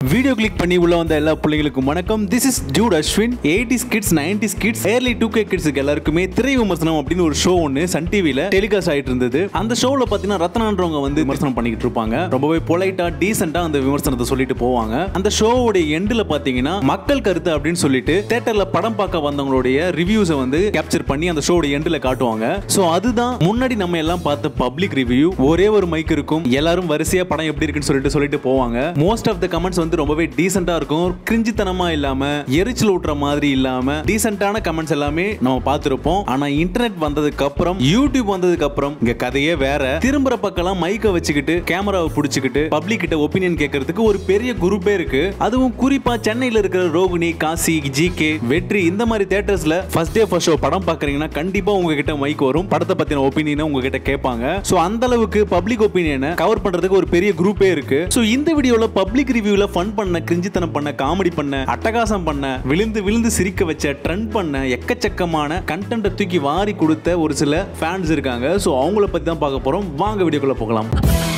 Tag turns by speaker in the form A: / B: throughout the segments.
A: Video click பண்ணி உள்ள வந்த எல்லா பிள்ளைங்களுக்கும் வணக்கம் this is Jude Ashwin eighty kids ninety kids early two K கிட்ஸுக்கு எல்லாருக்குமே திரை விமர்சனம் அப்படின்னு ஒரு ஷோ ஒன்று சன் டிவியில் டெலிகாஸ்ட் ஆயிட்டு இருந்தது அந்த ஷோவில் பார்த்தீங்கன்னா ரத்னான்றவங்க வந்து விமர்சனம் பண்ணிக்கிட்டு இருப்பாங்க ரொம்பவே பொலைட்டா டீசெண்டா அந்த விமர்சனத்தை சொல்லிட்டு போவாங்க அந்த ஷோவோட எண்டில் பார்த்தீங்கன்னா மக்கள் கருத்து அப்படின்னு சொல்லிட்டு தேட்டர்ல படம் பார்க்க வந்தவங்களுடைய ரிவ்யூஸை வந்து கேப்சர் பண்ணி அந்த ஷோட எண்டில் காட்டுவாங்க ஸோ அதுதான் முன்னாடி நம்ம எல்லாம் பார்த்த பப்ளிக் ரிவ்யூ ஒரே ஒரு மைக் இருக்கும் எல்லாரும் வரிசையா படம் எப்படி இருக்குன்னு சொல்லிட்டு சொல்லிட்டு போவாங்க மோஸ்ட் ஆஃப் த கமெண்ட்ஸ் வந்து ரொம்பவே டீசெண்டா இருக்கும் கிரிஞ்சித்தனமா இல்லாம எரிச்சல் ஊட்டுற மாதிரி இல்லாம டீசென்டான கமெண்ட்ஸ் எல்லாமே நம்ம பார்த்திருப்போம் ஆனா இன்டர்நெட் வந்ததுக்கு அப்புறம் யூடியூப் வந்ததுக்கு அப்புறம் இங்க கதையே வேற திரும்புற பக்கம் மைக்க வச்சுக்கிட்டு கேமராவை பிடிச்சிக்கிட்டு பப்ளிக் கிட்ட ஒப்பீனியன் கேட்கறதுக்கு ஒரு பெரிய குரூப்பே இருக்கு அதுவும் குறிப்பா சென்னையில இருக்கிற ரோகிணி காசி ஜிகே வெற்றி இந்த மாதிரி தியேட்டர்ஸ்ல ஃபர்ஸ்ட் டே ஃபர்ஸ்ட் ஷோ படம் பாக்குறீங்கன்னா கண்டிப்பா உங்ககிட்ட மைக் வரும் படத்தை பத்தின ஒப்பீனியனை உங்ககிட்ட கேட்பாங்க சோ அந்த அளவுக்கு பப்ளிக் ஒப்பீனியனை கவர் பண்றதுக்கு ஒரு பெரிய குரூப்பே இருக்கு சோ இந்த வீடியோல பப்ளிக் ரிவ்யூல ஃபன் பண்ண கிரிஞ்சித்தனம் பண்ண காமெடி பண்ண அட்டகாசம் பண்ண விழுந்து விழுந்து சிரிக்க வச்ச ட்ரெண்ட் பண்ண எக்கச்சக்கமான கண்டென்ட்டை தூக்கி வாரி கொடுத்த ஒரு சில ஃபேன்ஸ் இருக்காங்க சோ அவங்கள பத்தி தான் பார்க்க போறோம் வாங்க வீடியோக்குள்ள போகலாம்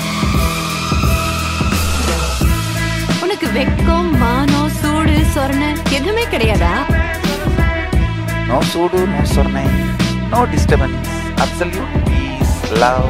B: உனக்கு வெக்கம் மானம் சூடு சொரணை எதுவுமே கிடையாதா
C: No sudo, no sornai, no disturbance, absolute peace, love.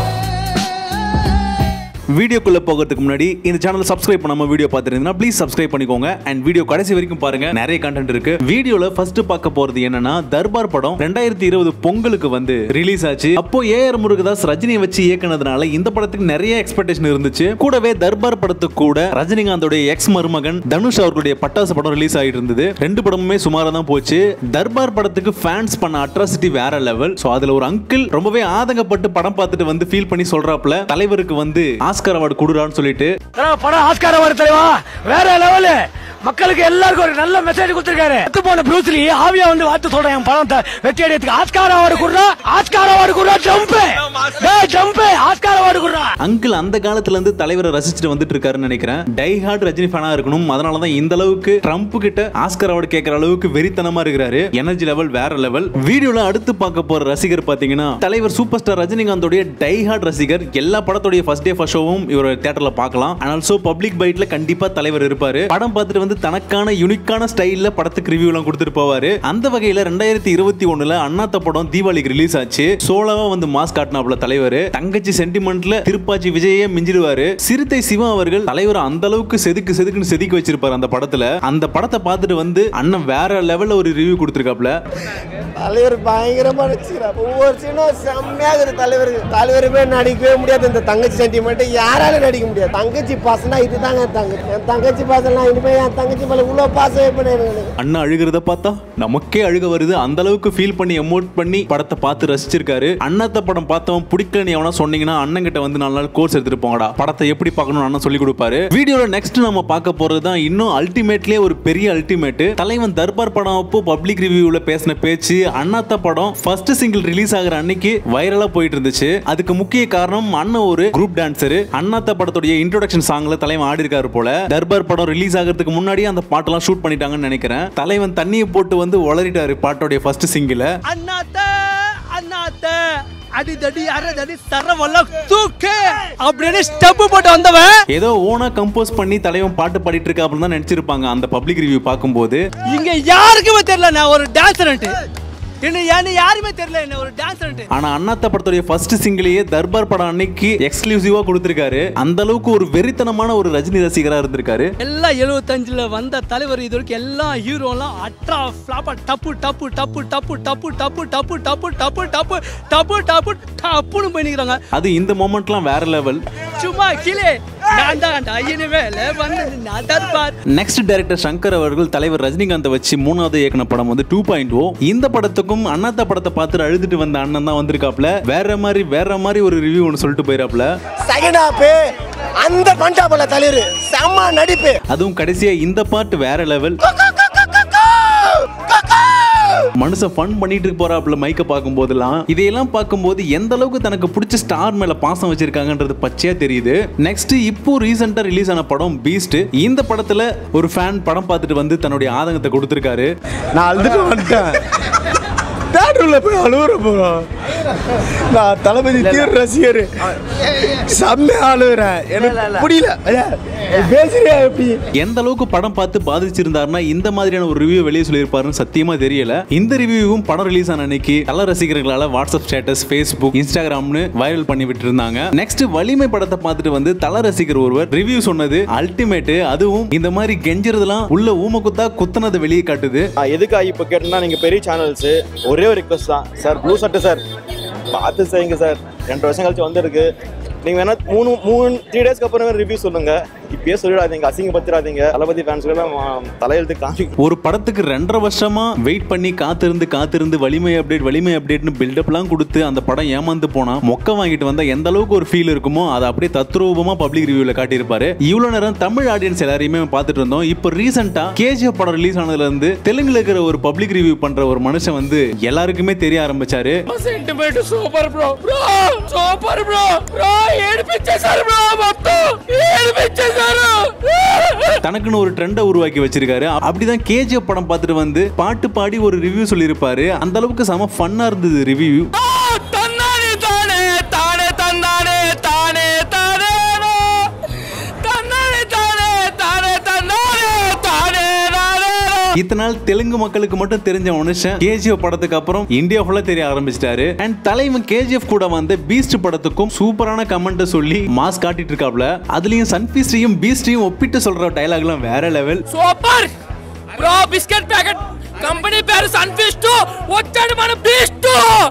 A: வீடியோக்குள்ள போகிறதுக்கு முன்னாடி இந்த சேனல் சப்ஸ்கிரைப் பண்ணாம வீடியோ பார்த்துருந்தீங்கன்னா ப்ளீஸ் சப்ஸ்கிரைப் பண்ணிக்கோங்க அண்ட் வீடியோ கடைசி வரைக்கும் பாருங்க நிறைய கண்டென்ட் இருக்கு வீடியோல ஃபர்ஸ்ட் பார்க்க போறது என்னன்னா தர்பார் படம் ரெண்டாயிரத்தி இருபது பொங்கலுக்கு வந்து ரிலீஸ் ஆச்சு அப்போ ஏஆர் முருகதாஸ் ரஜினியை வச்சு இயக்குனதுனால இந்த படத்துக்கு நிறைய எக்ஸ்பெக்டேஷன் இருந்துச்சு கூடவே தர்பார் படத்துக்கு கூட ரஜினிகாந்தோடைய எக்ஸ் மருமகன் தனுஷ் அவர்களுடைய பட்டாசு படம் ரிலீஸ் ஆகிட்டு இருந்தது ரெண்டு படமுமே சுமாரா தான் போச்சு தர்பார் படத்துக்கு ஃபேன்ஸ் பண்ண அட்ராசிட்டி வேற லெவல் ஸோ அதுல ஒரு அங்கிள் ரொம்பவே ஆதங்கப்பட்டு படம் பார்த்துட்டு வந்து ஃபீல் பண்ணி சொல்றாப்ல தலைவருக்கு வந்து ஆஸ்கர் அவார்டு கொடுறான்னு சொல்லிட்டு
D: தலைவா, படம் ஆஸ்கார் அவார்டு தலைவா வேற லெவலு மக்களுக்கு எல்லாருக்கும் ஒரு நல்ல மெசேஜ் கொடுத்திருக்காரு செத்து போன ப்ரூஸ்லி ஆவியா வந்து வார்த்தை சொல்றேன் என் படம் த- வெற்றி அடையத்துக்கு ஆஸ்கார் அவார்டு குடுறா ஆஸ்கார் அவார்டு குடுறா ஜம்ப் டேய் ஜம்ப் ஆஸ்கார் அவார்டு குடுறா
A: அங்கிள் அந்த காலத்துல இருந்து தலைவரை ரசிச்சுட்டு வந்துட்டு இருக்காருன்னு நினைக்கிறேன் டை ஹார்ட் ரஜினி ஃபேனா இருக்கணும் அதனால தான் இந்த அளவுக்கு ட்ரம்ப் கிட்ட ஆஸ்கர் அவார்டு கேட்கற அளவுக்கு வெறித்தனமா இருக்கிறாரு எனர்ஜி லெவல் வேற லெவல் வீடியோல அடுத்து பார்க்க போற ரசிகர் பாத்தீங்கன்னா தலைவர் சூப்பர் ஸ்டார் ரஜினிகாந்தோடைய டை ஹார்ட் ரசிகர் எல்லா படத்தோடைய ஃபர்ஸ்ட் டே ஃபர்ஸ்ட் ஷோவும் இவர் தியேட்டர்ல பார்க்கலாம் அண்ட் ஆல்சோ பப்ளிக் பைட்ல கண்டிப்பா தலைவர் இருப்பாரு படம் பார்த்துட்டு வந்து தனக்கான யூனிக்கான ஸ்டைல்ல படத்துக்கு ரிவ்யூ எல்லாம் கொடுத்துட்டு போவாரு அந்த வகையில ரெண்டாயிரத்தி இருபத்தி ஒண்ணுல அண்ணாத்த படம் தீபாவளிக்கு ரிலீஸ் ஆச்சு சோலவா வந்து மாஸ் காட்டினாப்ல தலைவர் தங்கச்சி சென்டிமெண்ட்ல திருப்பாச்சி விஜயே மிஞ்சிடுவாரு சிறுத்தை சிவா அவர்கள் தலைவர் அந்த அளவுக்கு செதுக்கு செதுக்குன்னு செதுக்கி வச்சிருப்பாரு அந்த படத்துல அந்த படத்தை பார்த்துட்டு வந்து அண்ணன் வேற லெவல்ல ஒரு ரிவ்யூ கொடுத்துருக்காப்ல
E: தலைவர் பயங்கரமா நடிச்சுக்கிறார் ஒவ்வொரு சீனும் செம்மையா இருக்குது தலைவர் தலைவருமே நடிக்கவே முடியாது இந்த தங்கச்சி சென்டிமெண்ட் யாராலும் நடிக்க முடியாது தங்கச்சி பாசனா இதுதாங்க என் தங்கச்சி என் தங்கச்சி பாசனா இனிமே என் தங்கச்சி மேல இவ்வளவு பாசம் வைப்பேன் எனக்கு
A: அண்ணா அழுகிறத பார்த்தா நமக்கே அழுக வருது அந்த அளவுக்கு ஃபீல் பண்ணி எமோட் பண்ணி படத்தை பார்த்து ரசிச்சிருக்காரு அண்ணாத்த படம் பார்த்தவன் பிடிக்கலன்னு எவனா சொன்னீங்கன்னா அண்ணன் கிட்ட வந்து நாலு நாள் கோர்ஸ் எடுத்துட்டு போங்கடா படத்தை எப்படி பார்க்கணும்னு அண்ணன் சொல்லி கொடுப்பாரு வீடியோல நெக்ஸ்ட் நம்ம பார்க்க போறது தான் இன்னும் அல்டிமேட்லயே ஒரு பெரிய அல்டிமேட் தலைவன் தர்பார் படம் அப்போ பப்ளிக் ரிவ்யூல பேசின பேச்சு அண்ணாத்த படம் ஃபர்ஸ்ட் சிங்கிள் ரிலீஸ் ஆகிற அன்னைக்கு வைரலா போயிட்டு இருந்துச்சு அதுக்கு முக்கிய காரணம் அண்ணன் ஒரு குரூப் டான்சர் அண்ணாத்த படத்துடைய இன்ட்ரோடக்ஷன் சாங்ல தலைவன் ஆடி இருக்காரு போல தர்பார் படம் ரிலீஸ் ஆகிறதுக்கு முன்னாடியே அந்த பாட்டெல்லாம் ஷூட் பண்ணிட்டாங்கன்னு நினைக்கிறேன் தலைவன் தண்ணியை போட்டு வந்து உளறிட்டாரு பாட்டோடைய ஃபர்ஸ்ட் சிங்கிள
D: அண்ணாத்த அண்ணாத்த அடிதடி அரதடி சரவெல்லாம் தூக்கு அப்படின்னு ஸ்டெப் போட்டு வந்தவன்
A: ஏதோ ஓனா கம்போஸ் பண்ணி தலைவன் பாட்டு பாடிட்டு இருக்கா அப்படின்னு தான் நினைச்சிருப்பாங்க அந்த பப்ளிக் ரிவ்யூ பார்க்கும்போது
D: இங்க யாருக்குமே தெரியல நான் ஒரு டான்சர்ன்ட்டு என்ன என்ன யாருமே தெரியல என்ன ஒரு டான்சர்ன்ட்டு
A: ஆனா அண்ணாத்த படத்துடைய ஃபர்ஸ்ட் சிங்கிளையே தர்பார் படம் அன்னைக்கு எக்ஸ்க்ளூசிவா கொடுத்திருக்காரு அந்த அளவுக்கு ஒரு வெறித்தனமான ஒரு ரஜினி ரசிகரா இருந்திருக்காரு
D: எல்லாம் எழுபத்தஞ்சுல வந்த தலைவர் இது வரைக்கும் எல்லா ஹீரோலாம் அட்ரா ஃபிளாப்பா டப்பு டப்பு டப்பு டப்பு டப்பு டப்பு டப்பு டப்பு டப்பு டப்பு டப்பு டப்பு டப்புன்னு பண்ணிக்கிறாங்க
A: அது இந்த மொமெண்ட்லாம் வேற லெவல்
D: சும்மா கீழே நான் தான்டா இனிமேல வந்து நான் தர்பார்
A: நெக்ஸ்ட் டைரக்டர் சங்கர் அவர்கள் தலைவர் ரஜினிகாந்தை வச்சு மூணாவது இயக்குன படம் வந்து டூ பாயிண்ட் ஓ இந்த படத்துக்கும் அண்ணாத்த படத்தை பார்த்துட்டு அழுதுட்டு வந்த அண்ணன் தான் வந்திருக்காப்ல வேற மாதிரி வேற மாதிரி ஒரு ரிவ்யூ ஒன்று சொல்லிட்டு போயிடாப்ல
E: செகண்ட் ஹாப் அந்த பண்டாபல தலைவர் செம்ம நடிப்பு
A: அதுவும் கடைசியா இந்த பாட்டு வேற லெவல் மனுஷன் ஃபன் பண்ணிட்டு போறாப்புல மைக்க பார்க்கும் போதெல்லாம் இதையெல்லாம் பார்க்கும்போது எந்த அளவுக்கு தனக்கு பிடிச்ச ஸ்டார் மேல பாசம் வச்சிருக்காங்கன்றது பச்சையா தெரியுது நெக்ஸ்ட் இப்போ ரீசெண்டா ரிலீஸ் ஆன படம் பீஸ்ட் இந்த படத்துல ஒரு ஃபேன் படம் பார்த்துட்டு வந்து தன்னுடைய ஆதங்கத்தை கொடுத்திருக்காரு
E: நான் அழுதுட்டு வந்துட்டேன் தேட்டருல போய் அழுகுற போறோம் நான் தளபதி தீவிர ரசிகர் செம்மையா அழுகுறேன் எனக்கு புரியல பேசுறியா எப்படி
A: எந்த அளவுக்கு படம் பார்த்து பாதிச்சிருந்தாருன்னா இந்த மாதிரியான ஒரு ரிவ்யூ வெளியே சொல்லியிருப்பாருன்னு சத்தியமா தெரியல இந்த ரிவ்யூவும் படம் ரிலீஸ் ஆன அன்னைக்கு கல ரசிகர்களால வாட்ஸ்அப் ஸ்டேட்டஸ் ஃபேஸ்புக் இன்ஸ்டாகிராம்னு வைரல் பண்ணி விட்டு இருந்தாங்க நெக்ஸ்ட் வலிமை படத்தை பார்த்துட்டு வந்து தல ரசிகர் ஒருவர் ரிவ்யூ சொன்னது அல்டிமேட் அதுவும் இந்த மாதிரி கெஞ்சுறதுலாம் உள்ள ஊமக்குத்தா குத்துனதை வெளியே காட்டுது
F: ஆ, எதுக்காக இப்போ கேட்டோம்னா நீங்கள் பெரிய சேனல்ஸு ஒரே ஒரு ரிக்வஸ்ட் தான் சார் ப்ளூ சட்டு சார் பார்த்து செய்யுங்க சார் ரெண்டு வருஷம் கழிச்சு வந்திருக்கு நீங்கள் வேணா மூணு மூணு த்ரீ டேஸ்க்கு அப்புறம் ரிவ்யூ சொல்லுங்க இப்பயே சொல்லிடாதீங்க அசிங்கப்படுத்திடாதீங்க தளபதி ஃபேன்ஸ்க்கெல்லாம் தலையெழுத்து காமிக்கும்
A: ஒரு படத்துக்கு ரெண்டரை வருஷமா வெயிட் பண்ணி காத்திருந்து காத்திருந்து வலிமை அப்டேட் வலிமை அப்டேட்னு பில்டப்லாம் கொடுத்து அந்த படம் ஏமாந்து போனா மொக்க வாங்கிட்டு வந்தா எந்த அளவுக்கு ஒரு ஃபீல் இருக்குமோ அதை அப்படியே தத்ரூபமா பப்ளிக் ரிவ்யூல காட்டியிருப்பாரு இவ்வளவு நேரம் தமிழ் ஆடியன்ஸ் எல்லாரையுமே பார்த்துட்டு இருந்தோம் இப்போ ரீசெண்டா கேஜிஎஃப் படம் ரிலீஸ் ஆனதுல இருந்து தெலுங்குல இருக்கிற ஒரு பப்ளிக் ரிவ்யூ பண்ற ஒரு மனுஷன் வந்து எல்லாருக்குமே தெரிய ஆரம்பிச்சாரு
D: sentiment super bro bro super bro bro ఏడిపించేశారు బ్రో మొత్తం ఏడిపించేశారు
A: தனக்குன்னு ஒரு ட்ரெண்டை உருவாக்கி வச்சிருக்காரு அப்படிதான் கேஜிஎஃப் படம் பார்த்துட்டு வந்து பாட்டு பாடி ஒரு ரிவ்யூ சொல்லியிருப்பாரு அந்த அளவுக்கு செம ஃபன்னா இருந்தது ரிவ்யூ
D: తన్నానే తానే తానే తన్నానే తానే తానే తన్నానే తానే తానే తన్నానే తానే నానే
A: இத்தனை நாள் தெலுங்கு மக்களுக்கு மட்டும் தெரிஞ்ச மனுஷன் கேஜிஎஃப் படத்துக்கு அப்புறம் இந்தியா ஃபுல்லா தெரிய ஆரம்பிச்சிட்டாரு அண்ட் தலைவன் கேஜிஎஃப் கூட வந்த பீஸ்ட் படத்துக்கும் சூப்பரான கமெண்ட் சொல்லி மாஸ் காட்டிட்டு இருக்காப்ல அதுலயும் சன்ஃபீஸ்டையும் பீஸ்டையும் ஒப்பிட்டு சொல்ற டயலாக்லாம் வேற level
D: super bro biscuit packet company పేరు సన్ఫిస్ట్ వచ్చాడు మన బీస్ట్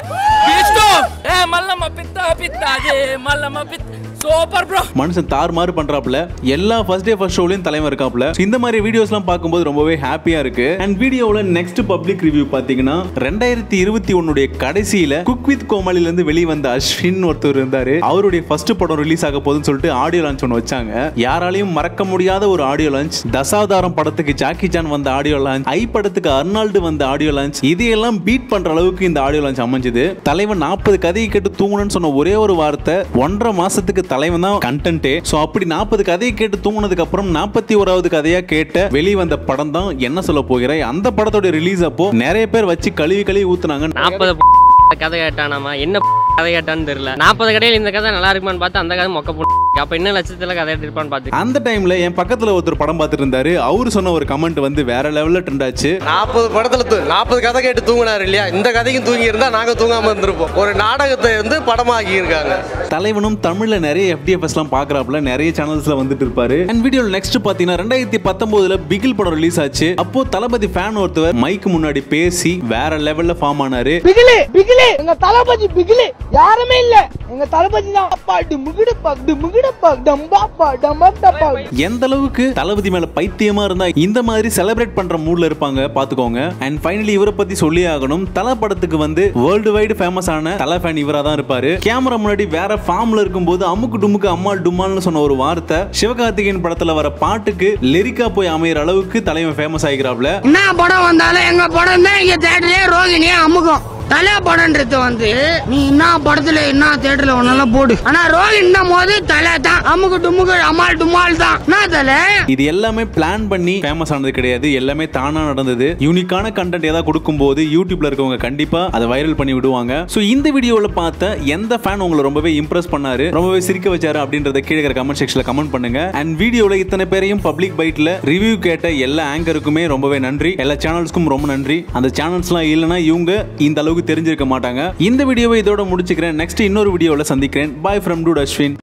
D: బీస్ట్ ఏ మల్లమ్మ పిత్త పిత్త అదే మల్లమ్మ పిత్త సూపర్ బ్రో
A: மனுஷன் தார் மாறு பண்றாப்ல எல்லா ஃபர்ஸ்ட் டே ஃபர்ஸ்ட் ஷோலையும் தலைவர் இருக்காப்ல So, இந்த மாதிரி வீடியோஸ்லாம் பார்க்கும்போது ரொம்பவே ஹாப்பியா இருக்கு அண்ட் வீடியோவில் நெக்ஸ்ட் பப்ளிக் ரிவ்யூ பாத்தீங்கன்னா ரெண்டாயிரத்தி இருபத்தி ஒன்னுடைய கடைசியில குக் வித் கோமாளில இருந்து வெளியே வந்த அஸ்வின் ஒருத்தர் இருந்தாரு அவருடைய ஃபர்ஸ்ட் படம் ரிலீஸ் ஆக போகுதுன்னு சொல்லிட்டு ஆடியோ லான்ச் ஒன்று வச்சாங்க யாராலையும் மறக்க முடியாத ஒரு ஆடியோ லான்ச் தசாவதாரம் படத்துக்கு ஜாக்கி சான் வந்த ஆடியோ லான்ச் ஐ படத்துக்கு அர்னால்டு வந்த ஆடியோ லான்ச் இதையெல்லாம் பீட் பண்ற அளவுக்கு இந்த ஆடியோ லான்ச் அமைஞ்சது தலைவன் நாற்பது கதையை கேட்டு தூங்கணும்னு சொன்ன ஒரே ஒரு வார்த்தை ஒன்றரை மாசத்துக்கு தலைவன் தான் கண்டென்ட்டே ஸோ அப்படி நாற்பது கதையை கேட்டு தூங்குனதுக்கு அப்புறம் நாற்பத்தி ஓராவது கதையா கேட்ட வெளியே வந்த படம் தான் என்ன சொல்ல போகிறேன் அந்த படத்தோட ரிலீஸ் அப்போ நிறைய பேர் வச்சு கழுவி கழுவி ஊத்துனாங்க
G: நாற்பது கதை கேட்டானாமா என்ன கதை கேட்டான்னு தெரியல நாற்பது கடையில் இந்த கதை நல்லா இருக்குமான்னு பார்த்து அந்த கதை மொக்க போட்டு அப்ப என்ன லட்சத்துல கதை எடுத்திருப்பான்னு பார்த்து
A: அந்த டைம்ல என் பக்கத்துல ஒருத்தர் படம் பார்த்துட்டு இருந்தாரு அவரு சொன்ன ஒரு கமெண்ட் வந்து வேற லெவல்ல ட்ரெண்ட் ஆச்சு
H: நாற்பது படத்துல தூ நாற்பது கதை கேட்டு தூங்கினாரு இல்லையா இந்த கதைக்கும் தூங்கி இருந்தா நாங்க தூங்காம இருந்திருப்போம் ஒரு நாடகத்தை வந்து படமாக்கி இருக்காங்க
A: தலைவனும் தமிழ்ல நிறைய எஃப்டிஎஃப்எஸ் எல்லாம் பாக்குறாப்புல நிறைய சேனல்ஸ்ல வந்துட்டு இருப்பாரு அண்ட் வீடியோ நெக்ஸ்ட் பாத்தீங்கன்னா ரெண்டாயிரத்தி பத்தொன்பதுல பிகில் படம் ரிலீஸ் ஆச்சு அப்போ தளபதி ஃபேன் ஒருத்தவர் மைக்கு முன்னாடி பேசி வேற லெவல்ல ஃபார்ம் ஆனாரு
I: பிகிலு பிகிலு எங்க தளபதி பிகிலு யாருமே இல்ல எங்க தளபதி தான் அப்பா டிமுகிடு பக் டிமுகிடு பக் டம்பாப்பா டம்பா
A: எந்த அளவுக்கு தளபதி மேல பைத்தியமா இருந்தா இந்த மாதிரி செலிப்ரேட் பண்ற மூட்ல இருப்பாங்க பாத்துக்கோங்க அண்ட் ஃபைனலி இவரை பத்தி சொல்லி ஆகணும் தல படத்துக்கு வந்து வேர்ல்டு வைடு ஃபேமஸ் ஆன தல ஃபேன் இவரா தான் இருப்பாரு கேமரா முன்னாடி வேற ஃபார்ம்ல இருக்கும்போது அமுக்கு டுமுக்கு அம்மாள் டுமால்னு சொன்ன ஒரு வார்த்தை சிவகார்த்திகேயன் படத்துல வர பாட்டுக்கு லிரிக்கா போய் அமையிற அளவுக்கு தலைவன் ஃபேமஸ் ஆகிக்கிறாப்ல
I: என்ன படம் வந்தாலும் எங்க படம் தான் இங்க தேட்டரே ரோகிணியே அமுகம் தலை படம்ன்றது வந்து நீ என்ன படத்துல என்ன தேட்டர்ல ஒன்னாலும் போடு ஆனா ரோகிணி போது தலை தான் அமுகு டுமுகு அமால் டுமால் தான் என்ன தலை
A: இது எல்லாமே பிளான் பண்ணி ஃபேமஸ் ஆனது கிடையாது எல்லாமே தானா நடந்தது யூனிக்கான கண்டென்ட் ஏதாவது கொடுக்கும்போது யூடியூப்ல இருக்கவங்க கண்டிப்பா அதை வைரல் பண்ணி விடுவாங்க ஸோ இந்த வீடியோவில் பார்த்த எந்த ஃபேன் உங்களை ரொம்பவே இம்ப்ரெஸ் பண்ணாரு ரொம்பவே சிரிக்க வச்சாரு அப்படின்றத கீழே இருக்கிற கமெண்ட் செக்ஷன்ல கமெண்ட் பண்ணுங்க அண்ட் வீடியோவில் இத்தனை பேரையும் பப்ளிக் பைட்ல ரிவ்யூ கேட்ட எல்லா ஆங்கருக்குமே ரொம்பவே நன்றி எல்லா சேனல்ஸ்க்கும் ரொம்ப நன்றி அந்த சேனல்ஸ்லாம் இல்லைன்னா இவங்க இந்த அளவுக்கு தெரிஞ்சிருக்க மாட்டாங்க இந்த வீடியோவை இதோட முடிச்சுக்கிறேன் நெக்ஸ்ட் இன்னொரு வீடியோவில் சந்திக்கிறேன் பாய் ஃப்ரம் டூட் அஸ்வின்